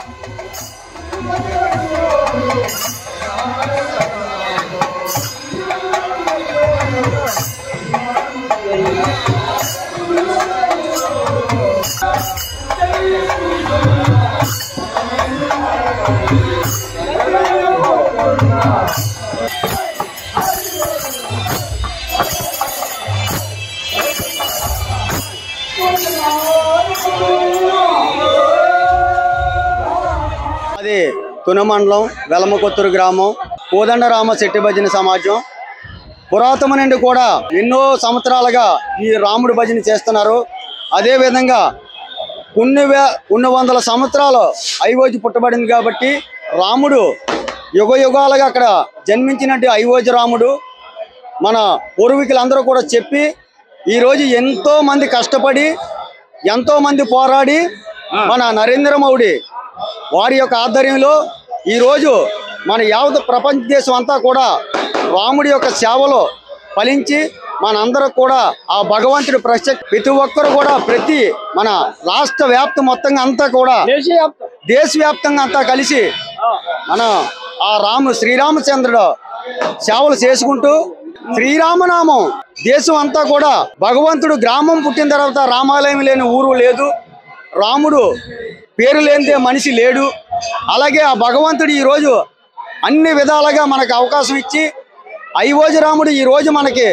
అది తున మండలం వెలమకొత్తూరు గ్రామం కోదండరామ శెట్టి భజన సమాజం పురాతన నుండి కూడా ఎన్నో సంవత్సరాలుగా ఈ రాముడి భజన చేస్తున్నారు అదే విధంగా కొన్ని వే కొన్ని వందల సంవత్సరాలు ఐవోజు పుట్టబడింది కాబట్టి రాముడు యుగ యుగాలుగా అక్కడ జన్మించినట్టు ఐవోజు రాముడు మన పూర్వీకులందరూ కూడా చెప్పి ఈరోజు ఎంతో మంది కష్టపడి ఎంతో మంది పోరాడి మన నరేంద్ర మోడీ వారి యొక్క ఆధ్వర్యంలో ఈరోజు మన యావత్ ప్రపంచ దేశం అంతా కూడా రాముడి యొక్క సేవలో ఫలించి మనందరూ కూడా ఆ భగవంతుడి ప్రత్య ప్రతి ఒక్కరు కూడా ప్రతి మన రాష్ట్ర వ్యాప్తం మొత్తంగా అంతా కూడా దేశవ్యాప్తంగా అంతా కలిసి మన ఆ రాము శ్రీరామచంద్రుడు సేవలు చేసుకుంటూ శ్రీరామనామం దేశం అంతా కూడా భగవంతుడు గ్రామం పుట్టిన తర్వాత రామాలయం లేని ఊరు లేదు రాముడు పేరు లేనిదే మనిషి లేడు అలాగే ఆ భగవంతుడు ఈరోజు అన్ని విధాలుగా మనకు అవకాశం ఇచ్చి ఐవోజు రాముడు ఈరోజు మనకి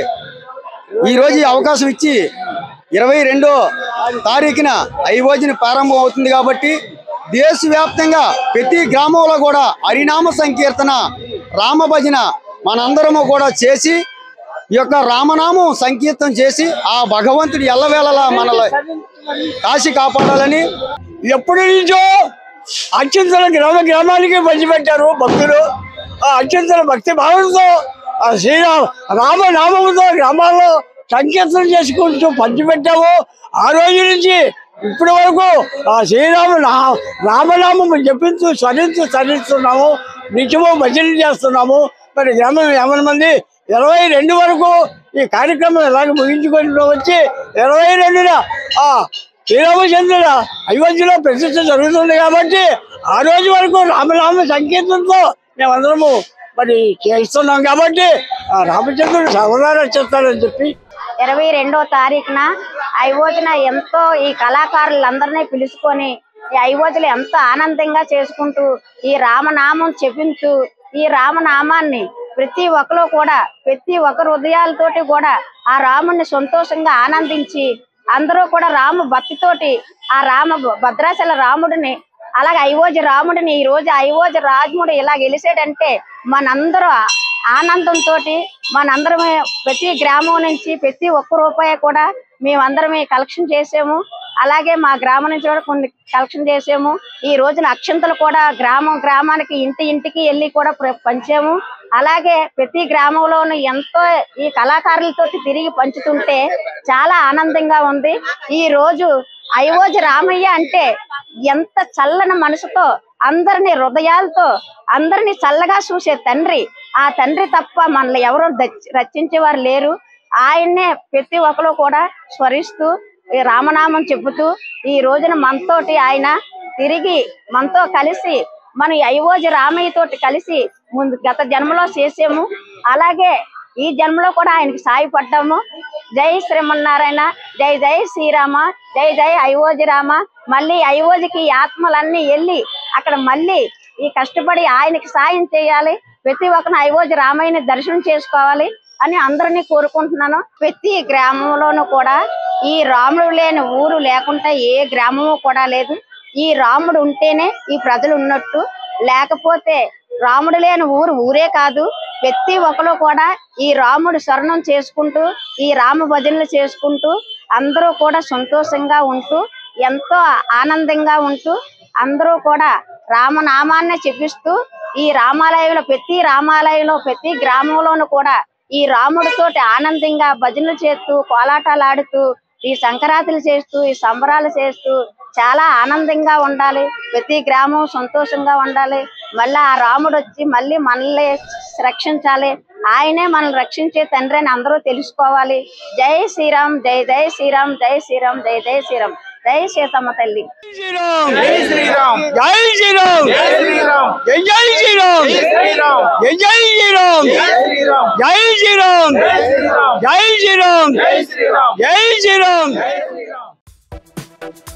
ఈరోజు ఈ అవకాశం ఇచ్చి ఇరవై రెండో తారీఖున ఐవోజుని ప్రారంభం అవుతుంది కాబట్టి దేశవ్యాప్తంగా ప్రతి గ్రామంలో కూడా హరినామ సంకీర్తన రామ భజన మనందరము కూడా చేసి ఈ యొక్క రామనామం సంకీర్తన చేసి ఆ భగవంతుడు ఎల్లవేళలా మనల్ని కాశీ కాపాడాలని ఎప్పటి నుంచో అత్యంతల గ్రామ గ్రామానికి పంచిపెట్టారు భక్తులు ఆ అత్యంతల భక్తి భావంతో ఆ శ్రీరామ రామనామముతో గ్రామాల్లో సంకీర్తన చేసుకుంటూ పంచిపెట్టాము ఆ రోజు నుంచి ఇప్పటి వరకు ఆ శ్రీరామ నా- రామనామము జపిస్తూ స్మరిస్తూ స్మరిస్తున్నాము నిత్యము భజనలు చేస్తున్నాము మరి గ్రామం యాభై మంది ఇరవై రెండు వరకు ఈ కార్యక్రమం ఎలాగ ముగించుకొని వచ్చి ఇరవై రెండున ఆ శ్రీరామచంద్రుల అయోధ్యలో ప్రతిష్ట జరుగుతుంది కాబట్టి ఆ రోజు వరకు రామనామ సంకీర్తనతో మేమందరము మరి చేస్తున్నాం కాబట్టి ఆ రామచంద్రుడు సర్వదా చేస్తాడని చెప్పి ఇరవై రెండో తారీఖున ఐవోజున ఎంతో ఈ కళాకారులందరినీ పిలుచుకొని ఈ ఐవోజులు ఎంతో ఆనందంగా చేసుకుంటూ ఈ రామనామం చెప్పించు ఈ రామనామాన్ని ప్రతి ఒక్కరు కూడా ప్రతి ఒక్కరు హృదయాలతోటి కూడా ఆ రాముడిని సంతోషంగా ఆనందించి అందరూ కూడా రాము భక్తితోటి ఆ రామ భద్రాచల రాముడిని అలాగే ఐవోజు రాముడిని ఈ రోజు ఐవోజు రాజముడు ఇలా గెలిచాడంటే మనందరూ ఆనందంతో మనందరం ప్రతి గ్రామం నుంచి ప్రతి ఒక్క రూపాయి కూడా మేమందరం కలెక్షన్ చేసాము అలాగే మా గ్రామం నుంచి కూడా కొన్ని కలెక్షన్ చేసాము ఈ రోజున అక్షంతలు కూడా గ్రామం గ్రామానికి ఇంటి ఇంటికి వెళ్ళి కూడా ప్ర- పంచాము అలాగే ప్రతి గ్రామంలోనూ ఎంతో ఈ కళాకారులతో తిరిగి పంచుతుంటే చాలా ఆనందంగా ఉంది ఈ రోజు అయోజు రామయ్య అంటే ఎంత చల్లని మనసుతో అందరిని హృదయాలతో అందరిని చల్లగా చూసే తండ్రి ఆ తండ్రి తప్ప మనల్ని ఎవరు రచించేవారు లేరు ఆయన్నే ప్రతి ఒక్కరు కూడా స్మరిస్తూ ఈ రామనామం చెబుతూ ఈ రోజున మనతోటి ఆయన తిరిగి మనతో కలిసి మన ఈ అయోజు రామయ్య తోటి కలిసి ముందు గత జన్మలో చేసాము అలాగే ఈ జన్మలో కూడా ఆయనకి సాయపడ్డాము జై శ్రీమన్నారాయణ జై జై శ్రీరామ జై జై అయోజి రామ మళ్ళీ అయోజికి ఈ ఆత్మలన్నీ వెళ్ళి అక్కడ మళ్ళీ ఈ కష్టపడి ఆయనకి సాయం చేయాలి ప్రతి ఒక్కరు అయోజి రామయ్యని దర్శనం చేసుకోవాలి అని అందరినీ కోరుకుంటున్నాను ప్రతి గ్రామంలోనూ కూడా ఈ రాముడు లేని ఊరు లేకుండా ఏ గ్రామము కూడా లేదు ఈ రాముడు ఉంటేనే ఈ ప్రజలు ఉన్నట్టు లేకపోతే రాముడు లేని ఊరు ఊరే కాదు ప్రతి ఒక్కరు కూడా ఈ రాముడు శరణం చేసుకుంటూ ఈ రామ భజనలు చేసుకుంటూ అందరూ కూడా సంతోషంగా ఉంటూ ఎంతో ఆనందంగా ఉంటూ అందరూ కూడా రామనామాన్ని చెప్పిస్తూ ఈ రామాలయంలో ప్రతి రామాలయంలో ప్రతి గ్రామంలోనూ కూడా ఈ రాముడితోటి ఆనందంగా భజనలు చేస్తూ కోలాటాలు ఆడుతూ ఈ సంక్రాంతులు చేస్తూ ఈ సంబరాలు చేస్తూ చాలా ఆనందంగా ఉండాలి ప్రతి గ్రామం సంతోషంగా ఉండాలి మళ్ళీ ఆ రాముడు వచ్చి మళ్ళీ మనల్ని రక్షించాలి ఆయనే మనల్ని రక్షించే తండ్రి అని అందరూ తెలుసుకోవాలి జై శ్రీరామ్ జై జై శ్రీరామ్ జై శ్రీరామ్ జై జై శ్రీరామ్ జై సీతమ్మ తల్లి శ్రీరామ్ జై శ్రీరామ్ జై శ్రీరామ్ జై శ్రీరామ్ జై జై శ్రీరామ్ జై శ్రీరామ్ జై జై శ్రీరామ్ జై శ్రీరామ్ జై శ్రీరామ్ జై శ్రీరామ్ జై శ్రీరామ్ జై శ్రీరామ్ జై శ్రీరామ్ జై శ్రీరామ్